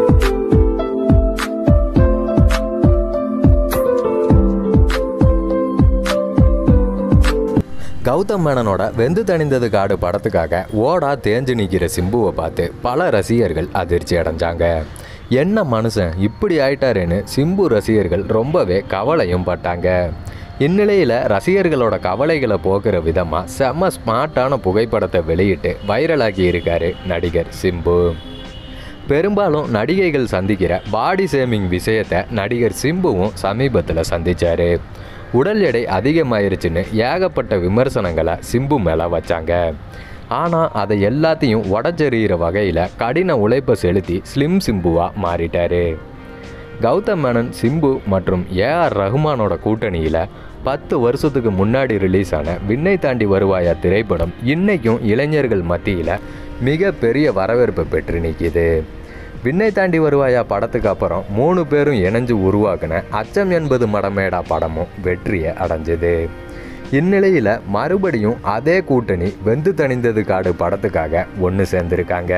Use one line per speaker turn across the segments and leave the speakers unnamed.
கௌதம் மேனனோட வெந்து தணிந்தது காடு படத்துக்காக ஓடா தேஞ்சு நிற்கிற சிம்புவை பார்த்து பல ரசிகர்கள் அதிர்ச்சி அடைஞ்சாங்க என்ன மனுஷன் இப்படி ஆயிட்டாருன்னு சிம்பு ரசிகர்கள் ரொம்பவே கவலையும் பட்டாங்க இந்நிலையில் ரசிகர்களோட கவலைகளை போக்குற விதமாக செம்ம ஸ்மார்ட்டான புகைப்படத்தை வெளியிட்டு வைரலாக்கி இருக்காரு நடிகர் சிம்பு பெரும்பாலும் நடிகைகள் சந்திக்கிற பாடி ஷேமிங் விஷயத்தை நடிகர் சிம்புவும் சமீபத்தில் சந்திச்சாரு உடல் எடை அதிகமாயிருச்சுன்னு ஏகப்பட்ட விமர்சனங்களை சிம்பு மேலே வச்சாங்க ஆனால் அதை எல்லாத்தையும் உடச்செறிகிற வகையில் கடின உழைப்பை செலுத்தி ஸ்லிம் சிம்புவாக மாறிட்டாரு கௌதம் மேனன் சிம்பு மற்றும் ஏஆர் ரஹ்மானோட கூட்டணியில் பத்து வருஷத்துக்கு முன்னாடி ரிலீஸ் ஆன விண்ணை தாண்டி வருவாயா திரைப்படம் இன்னைக்கும் இளைஞர்கள் மத்தியில் மிக பெரிய வரவேற்பு பெற்று நிற்கிது விண்ணை தாண்டி வருவாயா படத்துக்கு அப்புறம் மூணு பேரும் இணைஞ்சு உருவாக்கின அச்சம் என்பது மடமேடா படமும் வெற்றியை அடைஞ்சது இந்நிலையில் மறுபடியும் அதே கூட்டணி வெந்து தணிந்தது காடு படத்துக்காக ஒன்று சேர்ந்திருக்காங்க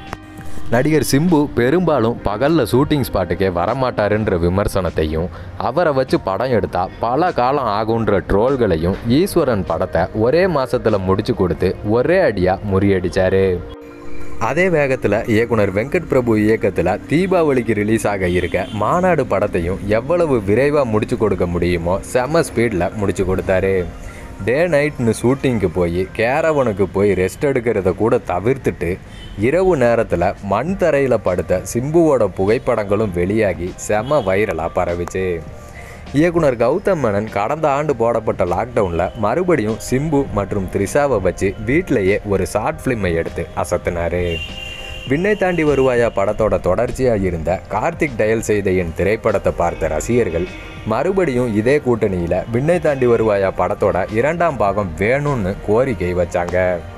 நடிகர் சிம்பு பெரும்பாலும் பகலில் ஷூட்டிங் ஸ்பாட்டுக்கே வரமாட்டாருன்ற விமர்சனத்தையும் அவரை வச்சு படம் எடுத்தா பல காலம் ஆகுன்ற ட்ரோல்களையும் ஈஸ்வரன் படத்தை ஒரே மாசத்துல முடிச்சு கொடுத்து ஒரே அடியாக முறியடிச்சாரு அதே வேகத்தில் இயக்குனர் வெங்கட் பிரபு இயக்கத்தில் தீபாவளிக்கு ரிலீஸ் ஆக இருக்க மாநாடு படத்தையும் எவ்வளவு விரைவாக முடிச்சு கொடுக்க முடியுமோ செம ஸ்பீடில் முடிச்சு கொடுத்தாரு டே நைட்னு ஷூட்டிங்க்கு போய் கேரவனுக்கு போய் ரெஸ்ட் எடுக்கிறத கூட தவிர்த்துட்டு இரவு நேரத்தில் மண் தரையில் படுத்த சிம்புவோட புகைப்படங்களும் வெளியாகி செம வைரலாக பரவிச்சு இயக்குனர் கௌதம் மேனன் கடந்த ஆண்டு போடப்பட்ட லாக்டவுனில் மறுபடியும் சிம்பு மற்றும் த்ரிஷாவை வச்சு வீட்டிலேயே ஒரு ஷார்ட் ஃபிலிமை எடுத்து அசத்தினாரு விண்ணை தாண்டி வருவாயா படத்தோட தொடர்ச்சியாக இருந்த கார்த்திக் டயல் செய்த என் திரைப்படத்தை பார்த்த ரசிகர்கள் மறுபடியும் இதே கூட்டணியில் விண்ணை தாண்டி வருவாயா படத்தோட இரண்டாம் பாகம் வேணும்னு கோரிக்கை வச்சாங்க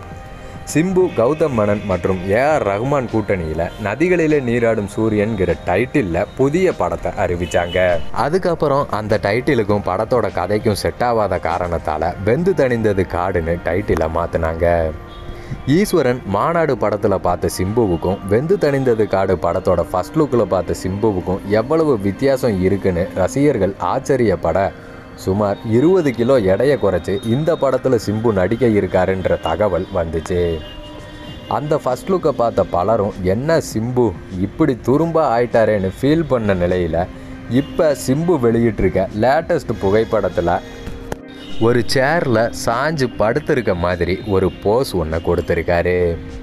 சிம்பு கௌதம் மணன் மற்றும் ஏஆர் ரஹ்மான் கூட்டணியில் நதிகளிலே நீராடும் சூரியன்கிற டைட்டிலில் புதிய படத்தை அறிவிச்சாங்க அதுக்கப்புறம் அந்த டைட்டிலுக்கும் படத்தோட கதைக்கும் செட் ஆகாத காரணத்தால் வெந்து தணிந்தது காடுன்னு டைட்டிலை மாற்றினாங்க ஈஸ்வரன் மாநாடு படத்தில் பார்த்த சிம்புவுக்கும் வெந்து தணிந்தது காடு படத்தோட ஃபர்ஸ்ட் லுக்கில் பார்த்த சிம்புவுக்கும் எவ்வளவு வித்தியாசம் இருக்குன்னு ரசிகர்கள் ஆச்சரியப்பட சுமார் இருபது கிலோ எடையை குறைச்சி இந்த படத்தில் சிம்பு நடிக்க இருக்காருன்ற தகவல் வந்துச்சு அந்த ஃபர்ஸ்ட் லுக்கை பார்த்த பலரும் என்ன சிம்பு இப்படி துரும்பா ஆயிட்டாரேன்னு ஃபீல் பண்ண நிலையில் இப்போ சிம்பு வெளியிட்டிருக்க லேட்டஸ்ட் புகைப்படத்தில் ஒரு சேரில் சாஞ்சு படுத்திருக்க மாதிரி ஒரு போஸ் ஒன்று கொடுத்துருக்காரு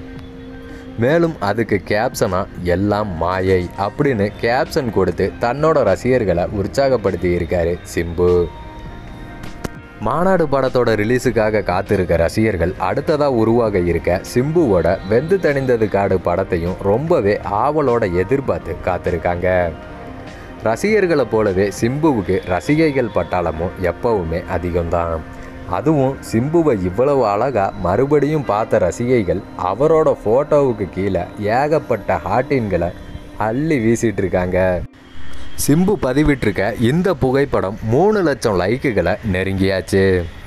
மேலும் அதுக்கு கேப்ஷனா எல்லாம் மாயை அப்படின்னு கேப்ஷன் கொடுத்து தன்னோட ரசிகர்களை உற்சாகப்படுத்தி இருக்காரு சிம்பு மாநாடு படத்தோட ரிலீஸுக்காக காத்திருக்க ரசிகர்கள் அடுத்ததாக உருவாக இருக்க சிம்புவோட வெந்து தணிந்தது காடு படத்தையும் ரொம்பவே ஆவலோட எதிர்பார்த்து காத்திருக்காங்க ரசிகர்களை போலவே சிம்புவுக்கு ரசிகைகள் பட்டாளமும் எப்பவுமே அதிகம்தான் அதுவும் சிம்புவை இவ்வளவு அழகா மறுபடியும் பார்த்த ரசிகைகள் அவரோட ஃபோட்டோவுக்கு கீழே ஏகப்பட்ட ஹார்டின்களை அள்ளி வீசிட்டு இருக்காங்க சிம்பு பதிவிட்டிருக்க இந்த புகைப்படம் மூணு லட்சம் லைக்குகளை நெருங்கியாச்சு